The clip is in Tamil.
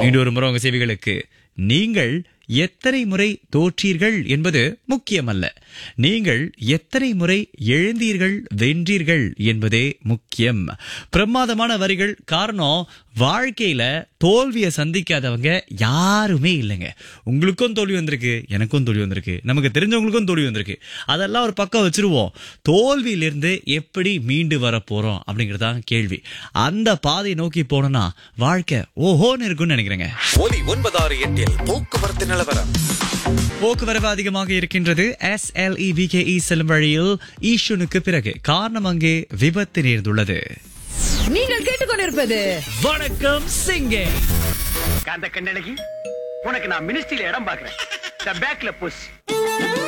இன்னொரு முறை உங்க செவிகளுக்கு நீங்கள் எத்தனை முறை தோற்றீர்கள் என்பது முக்கியமல்ல நீங்கள் எத்தனை முறை எழுந்தீர்கள் வென்றீர்கள் என்பதே முக்கியம் பிரமாதமான வரிகள் காரணம் வாழ்க்கையில தோல்வியை சந்திக்காதவங்க யாருமே இல்லைங்க உங்களுக்கும் தோல்வி வந்திருக்கு எனக்கும் தோல்வி வந்திருக்கு நமக்கு தெரிஞ்சவங்களுக்கும் தோல்வி வந்திருக்கு அதெல்லாம் ஒரு பக்கம் வச்சிருவோம் தோல்வியிலிருந்து எப்படி மீண்டு வர போறோம் அப்படிங்கறதான் கேள்வி அந்த பாதை நோக்கி போனோம்னா வாழ்க்கை ஓஹோன்னு இருக்கும்னு நினைக்கிறேங்க ஒலி ஒன்பதாறு எட்டில் போக்குவரத்து நிலவரம் போக்குவரவு அதிகமாக இருக்கின்றது எஸ் எல் இ செல்லும் வழியில் ஈஷுனுக்கு பிறகு காரணம் அங்கே விபத்து நேர்ந்துள்ளது நீங்கள் கேட்டுக்கொண்டிருப்பது வணக்கம் சிங்கே காந்த கண்ணழகி உனக்கு நான் மினிஸ்ட்ரியில இடம் பாக்குறேன் பேக்ல புஷ்